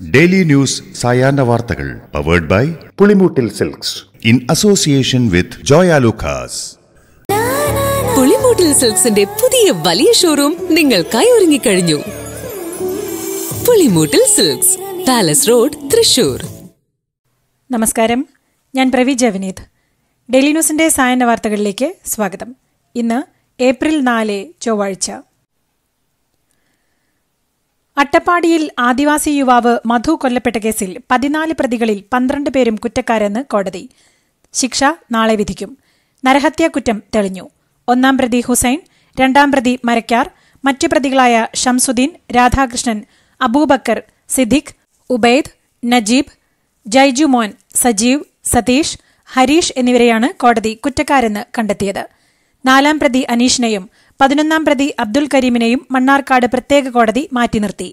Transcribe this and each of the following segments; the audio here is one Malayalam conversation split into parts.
ഡെയിലി ന്യൂസ് സായാഹ്ന വാർത്തകൾ powered by Pulimoottil silks in association with Joyalukkas Pulimoottil സിൽക്സിന്റെ പുതിയ വലിയ ഷോറൂം നിങ്ങൾക്കായി ഒരുങ്ങിക്കഴിഞ്ഞു Pulimoottil silks palace road Thrissur നമസ്കാരം ഞാൻ പ്രവി ജവനീത് ഡെയിലി ന്യൂസിന്റെ സായന്ന വാർത്തകളിലേക്ക് സ്വാഗതം ഇന്ന് ഏപ്രിൽ നാല് ചൊവ്വാഴ്ച അട്ടപ്പാടിയിൽ ആദിവാസി യുവാവ് മധു കൊല്ലപ്പെട്ട കേസിൽ പതിനാല് പ്രതികളിൽ പന്ത്രണ്ട് പേരും കുറ്റക്കാരെന്ന് കോടതി ശിക്ഷ നാളെ വിധിക്കും നരഹത്യാ കുറ്റം തെളിഞ്ഞു ഒന്നാം പ്രതി ഹുസൈൻ രണ്ടാം പ്രതി മരക്കാർ മറ്റു പ്രതികളായ ഷംസുദ്ദീൻ രാധാകൃഷ്ണൻ അബൂബക്കർ സിദ്ദിഖ് ഉബൈദ് നജീബ് ജൈജു മോൻ സജീവ് സതീഷ് ഹരീഷ് എന്നിവരെയാണ് കോടതി കുറ്റക്കാരെന്ന് കണ്ടെത്തിയത് നാലാം പ്രതി അനീഷിനെയും പതിനൊന്നാം പ്രതി അബ്ദുൽ കരീമിനെയും മണ്ണാർക്കാട് പ്രത്യേക കോടതി മാറ്റി നിർത്തി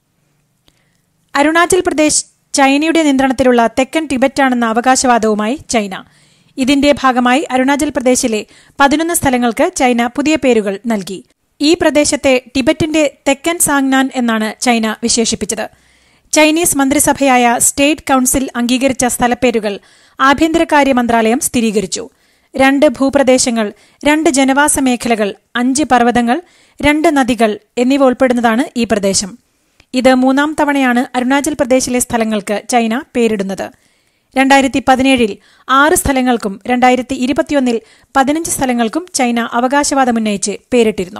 അരുണാചൽ പ്രദേശ് ചൈനയുടെ നിയന്ത്രണത്തിലുള്ള തെക്കൻ ടിബറ്റാണെന്ന അവകാശവാദവുമായി ചൈന ഇതിന്റെ ഭാഗമായി അരുണാചൽ പ്രദേശിലെ പതിനൊന്ന് സ്ഥലങ്ങൾക്ക് ചൈന പുതിയ പേരുകൾ നൽകി ഈ പ്രദേശത്തെ ടിബറ്റിന്റെ തെക്കൻ സാങ്നാൻ എന്നാണ് ചൈന വിശേഷിപ്പിച്ചത് ചൈനീസ് മന്ത്രിസഭയായ സ്റ്റേറ്റ് കൌൺസിൽ അംഗീകരിച്ച സ്ഥലപ്പേരുകൾ ആഭ്യന്തരകാര്യ മന്ത്രാലയം സ്ഥിരീകരിച്ചു രണ്ട് ഭൂപ്രദേശങ്ങൾ രണ്ട് ജനവാസ മേഖലകൾ അഞ്ച് പർവ്വതങ്ങൾ രണ്ട് നദികൾ എന്നിവ ഉൾപ്പെടുന്നതാണ് ഈ പ്രദേശം ഇത് മൂന്നാം തവണയാണ് അരുണാചൽ പ്രദേശിലെ സ്ഥലങ്ങൾക്ക് ചൈന പേരിടുന്നത് രണ്ടായിരത്തി പതിനേഴിൽ ആറ് സ്ഥലങ്ങൾക്കും രണ്ടായിരത്തി ഇരുപത്തിയൊന്നിൽ പതിനഞ്ച് സ്ഥലങ്ങൾക്കും ചൈന അവകാശവാദമുന്നയിച്ച് പേരിട്ടിരുന്നു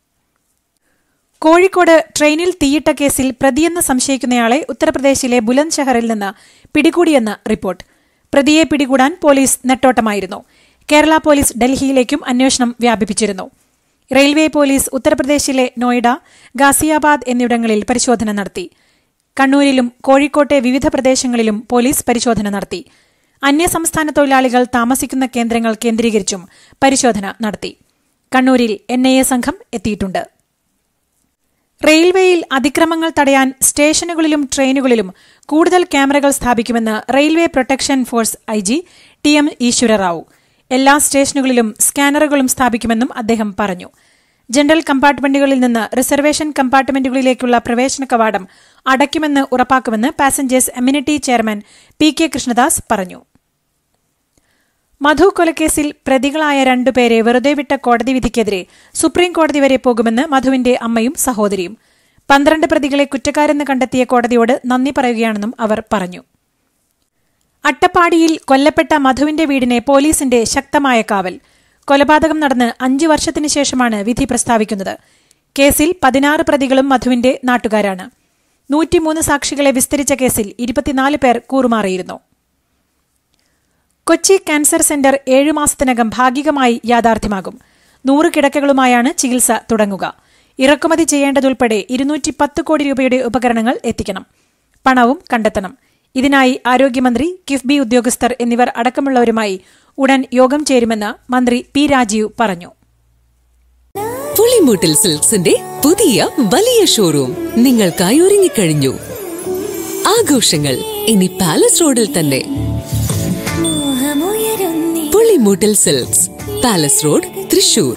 കോഴിക്കോട് ട്രെയിനിൽ തീയിട്ട കേസിൽ പ്രതിയെന്ന് സംശയിക്കുന്നയാളെ ഉത്തർപ്രദേശിലെ ബുലന്ദ് ഷഹറിൽ നിന്ന് പിടികൂടിയെന്ന് റിപ്പോർട്ട് പ്രതിയെ പിടികൂടാൻ പോലീസ് നെട്ടോട്ടമായിരുന്നു കേരള പോലീസ് ഡൽഹിയിലേക്കും അന്വേഷണം വ്യാപിപ്പിച്ചിരുന്നു റെയിൽവേ പോലീസ് ഉത്തർപ്രദേശിലെ നോയിഡ ഗാസിയാബാദ് എന്നിവിടങ്ങളിൽ പരിശോധന നടത്തി കണ്ണൂരിലും കോഴിക്കോട്ടെ വിവിധ പ്രദേശങ്ങളിലും പോലീസ് പരിശോധന നടത്തി അന്യസംസ്ഥാന തൊഴിലാളികൾ താമസിക്കുന്ന കേന്ദ്രങ്ങൾ കേന്ദ്രീകരിച്ചും പരിശോധന നടത്തി കണ്ണൂരിൽ എൻ സംഘം എത്തിയിട്ടുണ്ട് റെയിൽവേയിൽ അതിക്രമങ്ങൾ തടയാൻ സ്റ്റേഷനുകളിലും ട്രെയിനുകളിലും കൂടുതൽ ക്യാമറകൾ സ്ഥാപിക്കുമെന്ന് railway protection force I G T M Eswararao എല്ലാ സ്റ്റേഷനുകളിലും സ്കാനറുകളും സ്ഥാപിക്കുമെന്നും അദ്ദേഹം പറഞ്ഞു ജനറൽ കമ്പാർട്ട്മെന്റുകളിൽ നിന്ന് റിസർവേഷൻ കമ്പാർട്ട്മെന്റുകളിലേക്കുള്ള പ്രവേശന കവാടം അടയ്ക്കുമെന്ന് ഉറപ്പാക്കുമെന്ന് passengers amenity chairman P K Krishnadas പറഞ്ഞു മധു കൊലക്കേസിൽ പ്രതികളായ രണ്ടുപേരെ വെറുതെ വിട്ട കോടതി വിധിക്കെതിരെ സുപ്രീം കോടതി വരെ പോകുമെന്ന് മധുവിന്റെ അമ്മയും സഹോദരിയും പന്ത്രണ്ട് പ്രതികളെ കുറ്റക്കാരെന്ന് കണ്ടെത്തിയ കോടതിയോട് നന്ദി പറയുകയാണെന്നും അവർ പറഞ്ഞു അട്ടപ്പാടിയിൽ കൊല്ലപ്പെട്ട മധുവിന്റെ വീടിനെ പോലീസിന്റെ ശക്തമായ കാവൽ കൊലപാതകം നടന്ന് അഞ്ചു വർഷത്തിനു ശേഷമാണ് വിധി പ്രസ്താവിക്കുന്നത് കേസിൽ പതിനാറ് പ്രതികളും മധുവിന്റെ നാട്ടുകാരാണ് നൂറ്റിമൂന്ന് സാക്ഷികളെ വിസ്തരിച്ച കേസിൽ ഇരുപത്തിനാല് പേർ കൂറുമാറിയിരുന്നു കൊച്ചി ക്യാൻസർ സെന്റർ ഏഴു മാസത്തിനകം ഭാഗികമായി യാഥാർത്ഥ്യമാകും നൂറ് കിടക്കകളുമായാണ് ചികിത്സ തുടങ്ങുക ഇറക്കുമതി ചെയ്യേണ്ടതുൾപ്പെടെ ഇരുന്നൂറ്റി പത്ത് കോടി രൂപയുടെ ഉപകരണങ്ങൾ എത്തിക്കണം പണവും കണ്ടെത്തണം ഇതിനായി ആരോഗ്യമന്ത്രി കിഫ്ബി ഉദ്യോഗസ്ഥർ എന്നിവർ അടക്കമുള്ളവരുമായി ഉടൻ യോഗം ചേരുമെന്ന് മന്ത്രി പി രാജീവ് പറഞ്ഞു പുളിമൂട്ടിൽ സിൽക്സിന്റെ പുതിയ വലിയ ഷോറൂം നിങ്ങൾക്കായി ഒരുങ്ങിക്കഴിഞ്ഞു ആഘോഷങ്ങൾ ഇനി പാലസ് റോഡിൽ തന്നെ Pulimoottil silks palace road Thrissur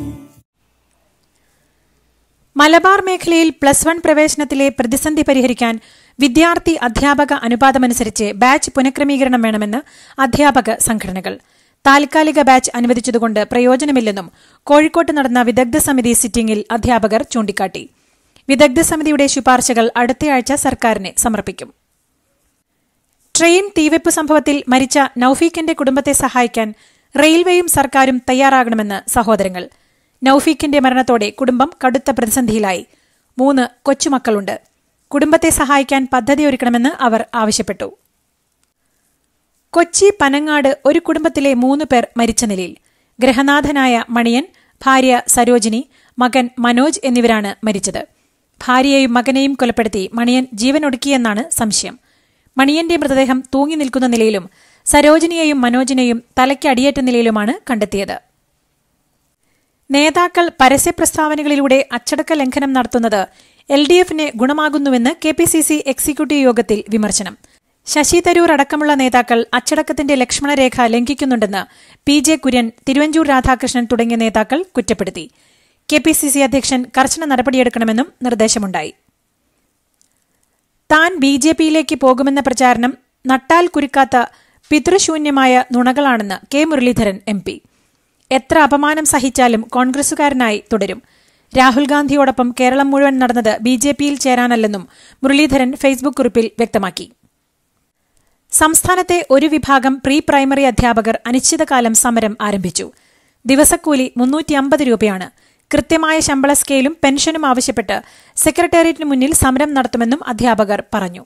Malabar മേഖലയിൽ പ്ലസ് വൺ പ്രവേശനത്തിലെ പ്രതിസന്ധി പരിഹരിക്കാൻ വിദ്യാർത്ഥി അധ്യാപക അനുപാതമനുസരിച്ച് ബാച്ച് പുനഃക്രമീകരണം വേണമെന്ന് അധ്യാപക സംഘടനകൾ താൽക്കാലിക ബാച്ച് അനുവദിച്ചതുകൊണ്ട് പ്രയോജനമില്ലെന്നും കോഴിക്കോട്ട് നടന്ന വിദഗ്ധ സമിതി സിറ്റിംഗിൽ അധ്യാപകർ ചൂണ്ടിക്കാട്ടി വിദഗ്ധ സമിതിയുടെ ശുപാർശകൾ അടുത്തയാഴ്ച സർക്കാരിന് സമർപ്പിക്കും ട്രെയിൻ തീവെപ്പ് സംഭവത്തിൽ മരിച്ച നൌഫീഖിന്റെ കുടുംബത്തെ സഹായിക്കാൻ റെയിൽവേയും സർക്കാരും തയ്യാറാകണമെന്ന് സഹോദരങ്ങൾ നൌഫീഖിന്റെ മരണത്തോടെ കുടുംബം കടുത്ത പ്രതിസന്ധിയിലായി മൂന്ന് കൊച്ചുമക്കളുണ്ട് കുടുംബത്തെ സഹായിക്കാൻ പദ്ധതിയൊരുക്കണമെന്ന് അവർ ആവശ്യപ്പെട്ടു കൊച്ചി പനങ്ങാട് ഒരു കുടുംബത്തിലെ മൂന്ന് പേർ മരിച്ച നിലയിൽ ഗ്രഹനാഥനായ മണിയൻ ഭാര്യ സരോജിനി മകൻ മനോജ് എന്നിവരാണ് മരിച്ചത് ഭാര്യയെയും മകനെയും കൊലപ്പെടുത്തി മണിയൻ ജീവനൊടുക്കിയെന്നാണ് സംശയം മണിയന്റെ മൃതദേഹം തൂങ്ങി നിൽക്കുന്ന നിലയിലും സരോജിനിയെയും മനോജിനെയും തലയ്ക്ക് അടിയേറ്റ നിലയിലുമാണ് കണ്ടെത്തിയത് നേതാക്കൾ പരസ്യപ്രസ്താവനകളിലൂടെ അച്ചടക്ക ലംഘനം നടത്തുന്നത് എൽ ഡി എഫിന് ഗുണമാകുന്നുവെന്ന് K P C C executive യോഗത്തിൽ വിമർശനം ശശി തരൂർ അടക്കമുള്ള നേതാക്കൾ അച്ചടക്കത്തിന്റെ ലക്ഷ്മണരേഖ ലംഘിക്കുന്നുണ്ടെന്ന് പി ജെ കുര്യൻ തിരുവഞ്ചൂർ രാധാകൃഷ്ണൻ തുടങ്ങിയ നേതാക്കൾ കുറ്റപ്പെടുത്തി കെ പി സി സി അധ്യക്ഷൻ കർശന നടപടിയെടുക്കണമെന്നും നിർദ്ദേശമുണ്ടായി താൻ ബി ജെ പിയിലേക്ക് പോകുമെന്ന പ്രചാരണം നട്ടാൽ കുരുക്കാത്ത പിതൃശൂന്യമായ നുണകളാണെന്ന് കെ മുരളീധരൻ എം പി എത്ര അപമാനം സഹിച്ചാലും കോൺഗ്രസുകാരനായി തുടരും രാഹുൽ ഗാന്ധിയോടൊപ്പം കേരളം മുഴുവൻ നടന്നത് ബി ജെ പിയിൽ ചേരാനല്ലെന്നും മുരളീധരൻ ഫേസ്ബുക്ക് കുറിപ്പിൽ വ്യക്തമാക്കി സംസ്ഥാനത്തെ ഒരു വിഭാഗം പ്രീ പ്രൈമറി അധ്യാപകർ അനിശ്ചിതകാലം സമരം ആരംഭിച്ചു ദിവസക്കൂലി മുന്നൂറ്റി അമ്പത് രൂപയാണ് കൃത്യമായ ശമ്പള സ്കെയിലും പെൻഷനും ആവശ്യപ്പെട്ട് സെക്രട്ടേറിയറ്റിന് മുന്നിൽ സമരം നടത്തുമെന്നും അധ്യാപകർ പറഞ്ഞു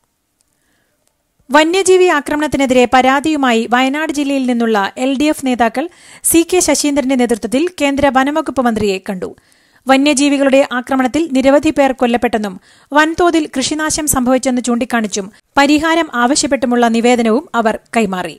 വന്യജീവി ആക്രമണത്തിനെതിരെ പരാതിയുമായി വയനാട് ജില്ലയിൽ നിന്നുള്ള എൽ ഡി എഫ് നേതാക്കൾ സി കെ ശശീന്ദ്രന്റെ നേതൃത്വത്തിൽ കേന്ദ്ര വനംവകുപ്പ് മന്ത്രിയെ കണ്ടു വന്യജീവികളുടെ ആക്രമണത്തിൽ നിരവധി പേർ കൊല്ലപ്പെട്ടെന്നും വൻതോതിൽ കൃഷിനാശം സംഭവിച്ചെന്ന് ചൂണ്ടിക്കാണിച്ചും പരിഹാരം ആവശ്യപ്പെട്ടുമുള്ള നിവേദനവും അവർ കൈമാറി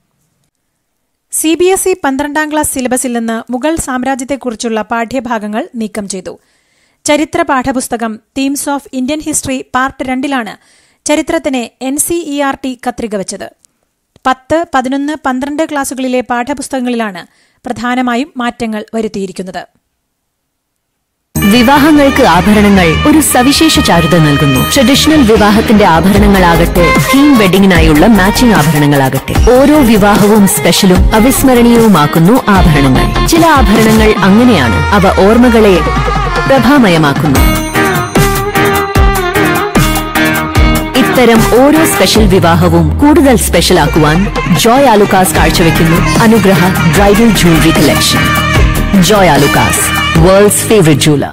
സി ബി എസ് ഇ പന്ത്രണ്ടാം ക്ലാസ് സിലബസിൽ നിന്ന് മുഗൾ സാമ്രാജ്യത്തെക്കുറിച്ചുള്ള പാഠ്യഭാഗങ്ങൾ നീക്കം ചെയ്തു ചരിത്ര പാഠപുസ്തകം themes of Indian history part രണ്ടിലാണ് ചരിത്രത്തിന് N C E R T കത്രിക വച്ചത് പത്ത് പതിനൊന്ന് പന്ത്രണ്ട് ക്ലാസുകളിലെ പാഠപുസ്തകങ്ങളിലാണ് പ്രധാനമായും മാറ്റങ്ങൾ വരുത്തിയിരിക്കുന്നത് വിവാഹങ്ങൾക്ക് ആഭരണങ്ങൾ ഒരു സവിശേഷ ചാരുത നൽകുന്നു ട്രഡീഷണൽ വിവാഹത്തിന്റെ ആഭരണങ്ങളാകട്ടെ തീം വെഡിങ്ങിനായുള്ള മാച്ചിംഗ് ആഭരണങ്ങളാകട്ടെ ഓരോ വിവാഹവും സ്പെഷ്യലും അവിസ്മരണീയവുമാക്കുന്നു ആഭരണങ്ങൾ ചില ആഭരണങ്ങൾ അങ്ങനെയാണ് അവ ഓർമ്മകളെ പ്രഭാമയമാക്കുന്നു ഇത്തരം ഓരോ സ്പെഷ്യൽ വിവാഹവും കൂടുതൽ സ്പെഷ്യൽ ആക്കുവാൻ ജോയ് ആലുക്കാസ് കാഴ്ചവെക്കുന്നു Anugraha bridal jewellery collection Joy Alukkas world's favourite jeweller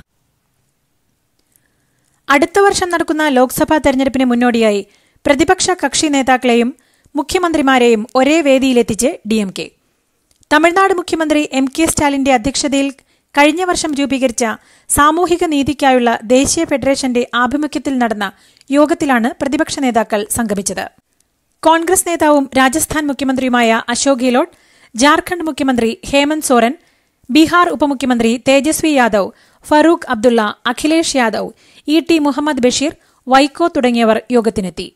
അടുത്ത വർഷം നടക്കുന്ന ലോക്സഭാ തെരഞ്ഞെടുപ്പിന് മുന്നോടിയായി പ്രതിപക്ഷ കക്ഷി നേതാക്കളെയും മുഖ്യമന്ത്രിമാരെയും ഒരേ വേദിയിലെത്തിച്ച് ഡിഎംകെ തമിഴ്നാട് മുഖ്യമന്ത്രി എം കെ സ്റ്റാലിന്റെ അധ്യക്ഷതയിൽ കഴിഞ്ഞ വർഷം രൂപീകരിച്ച സാമൂഹിക നീതിക്കായുള്ള ദേശീയ ഫെഡറേഷന്റെ ആഭിമുഖ്യത്തിൽ നടന്ന യോഗത്തിലാണ് പ്രതിപക്ഷ നേതാക്കൾ സംഗമിച്ചത് കോൺഗ്രസ് നേതാവും രാജസ്ഥാൻ മുഖ്യമന്ത്രിയുമായ അശോക് ഗെഹ്ലോട്ട് ജാർഖണ്ഡ് മുഖ്യമന്ത്രി ഹേമന്ത് സോറൻ ബീഹാർ ഉപമുഖ്യമന്ത്രി തേജസ്വി യാദവ് ഫറൂഖ് അബ്ദുള്ള അഖിലേഷ് യാദവ് ഇ ടി മുഹമ്മദ് ബഷീർ വൈക്കോ തുടങ്ങിയവർ യോഗത്തിനെത്തി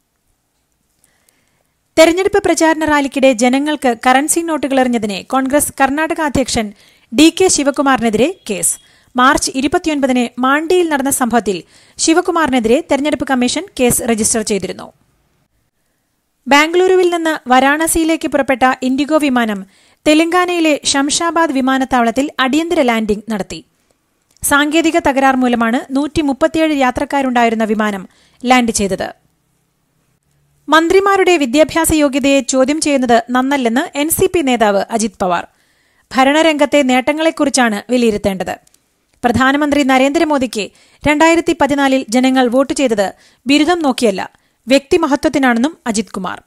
തെരഞ്ഞെടുപ്പ് പ്രചാരണ റാലിക്കിടെ ജനങ്ങൾക്ക് കറൻസി നോട്ടുകൾ എറിഞ്ഞതിന് കോൺഗ്രസ് കർണാടക അധ്യക്ഷൻ ഡി കെ ശിവകുമാറിനെതിരെ കേസ് മാർച്ച് ഇരുപത്തിയൊൻപതിന് മാണ്ടിയിൽ നടന്ന സംഭവത്തിൽ ശിവകുമാറിനെതിരെ തെരഞ്ഞെടുപ്പ് കമ്മീഷൻ കേസ് രജിസ്റ്റർ ചെയ്തിരുന്നു ബാംഗ്ലൂരുവിൽ നിന്ന് വാരാണസിയിലേക്ക് പുറപ്പെട്ട ഇൻഡിഗോ വിമാനം തെലങ്കാനയിലെ ഷംഷാബാദ് വിമാനത്താവളത്തിൽ അടിയന്തര ലാൻഡിംഗ് നടത്തി സാങ്കേതിക തകരാർ മൂലമാണ് നൂറ്റി മുപ്പത്തിയേഴ് യാത്രക്കാരുണ്ടായിരുന്ന വിമാനം ലാൻഡ് ചെയ്തത് മന്ത്രിമാരുടെ വിദ്യാഭ്യാസ യോഗ്യതയെ ചോദ്യം ചെയ്യുന്നത് നന്നല്ലെന്ന് എൻ സി പി നേതാവ് അജിത് പവാർ ഭരണരംഗത്തെ നേട്ടങ്ങളെക്കുറിച്ചാണ് വിലയിരുത്തേണ്ടത് പ്രധാനമന്ത്രി നരേന്ദ്രമോദിക്ക് രണ്ടായിരത്തി പതിനാലിൽ ജനങ്ങൾ വോട്ട് ചെയ്തത് ബിരുദം നോക്കിയല്ല വ്യക്തിമഹത്വത്തിനാണെന്നും അജിത് കുമാർ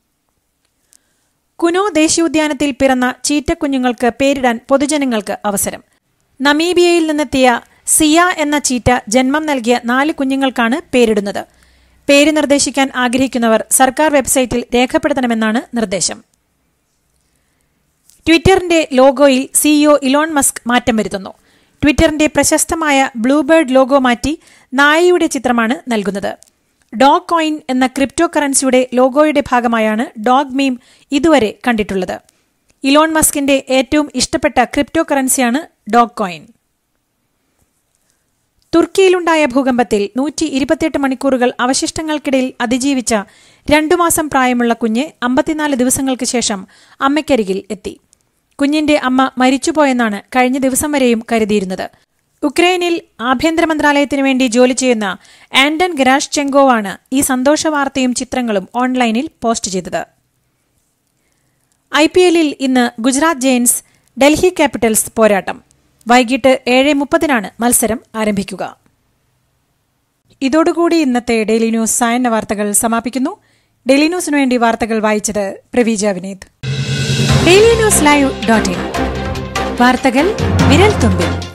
കുനോ ദേശീയോദ്യാനത്തിൽ പിറന്ന ചീറ്റക്കുഞ്ഞുങ്ങൾക്ക് പേരിടാൻ പൊതുജനങ്ങൾക്ക് അവസരം നമീബിയയിൽ നിന്നെത്തിയ സിയ എന്ന ചീറ്റ ജന്മം നൽകിയ നാല് കുഞ്ഞുങ്ങൾക്കാണ് പേരിടുന്നത് പേര് നിർദ്ദേശിക്കാൻ ആഗ്രഹിക്കുന്നവർ സർക്കാർ വെബ്സൈറ്റിൽ രേഖപ്പെടുത്തണമെന്നാണ് നിർദ്ദേശം ട്വിറ്ററിന്റെ ലോഗോയിൽ സിഇഒ ഇലോൺ മസ്ക് മാറ്റം വരുത്തുന്നു ട്വിറ്ററിന്റെ പ്രശസ്തമായ ബ്ലൂബേർഡ് ലോഗോ മാറ്റി നായയുടെ ചിത്രമാണ് നൽകുന്നത് ഡോഗ് കോയിൻ എന്ന ക്രിപ്റ്റോ കറൻസിയുടെ ലോഗോയുടെ ഭാഗമായാണ് ഡോഗ് മീം ഇതുവരെ കണ്ടിട്ടുള്ളത് ഇലോൺ മസ്കിന്റെ ഏറ്റവും ഇഷ്ടപ്പെട്ട ക്രിപ്റ്റോ കറൻസിയാണ് ഡോഗ് കോയിൻ തുർക്കിയിലുണ്ടായ ഭൂകമ്പത്തിൽ നൂറ്റി ഇരുപത്തിയെട്ട് മണിക്കൂറുകൾ അവശിഷ്ടങ്ങൾക്കിടയിൽ അതിജീവിച്ച രണ്ടു മാസം പ്രായമുള്ള കുഞ്ഞ് അമ്പത്തിനാല് ദിവസങ്ങൾക്ക് ശേഷം അമ്മയ്ക്കരികിൽ എത്തി കുഞ്ഞിന്റെ അമ്മ മരിച്ചുപോയെന്നാണ് കഴിഞ്ഞ ദിവസം വരെയും കരുതിയിരുന്നത് ഉക്രൈനിൽ ആഭ്യന്തര മന്ത്രാലയത്തിനു വേണ്ടി ജോലി ചെയ്യുന്ന ആൻഡൻ ഗരാഷ് ചെങ്കോവാണ് ഈ സന്തോഷ വാർത്തയും ചിത്രങ്ങളും ഓൺലൈനിൽ പോസ്റ്റ് ചെയ്തത് ഐ പി എല്ലിൽ ഇന്ന് ഗുജറാത്ത് ജെയിൻസ് ഡൽഹി ക്യാപിറ്റൽസ് പോരാട്ടം വൈകിട്ട് ഏഴ് മുപ്പതിനാണ് മത്സരം ആരംഭിക്കുക ഇതോടുകൂടി ഇന്നത്തെ ഡെയിലി ന്യൂസ് സായന്ന വാർത്തകൾ സമാപിക്കുന്നു ഡെയിലി ന്യൂസിനു വേണ്ടി വാർത്തകൾ വായിച്ചത് Praveeja Vineeth daily news live dot in വാർത്തകൾ വിരൽ തുമ്പിൽ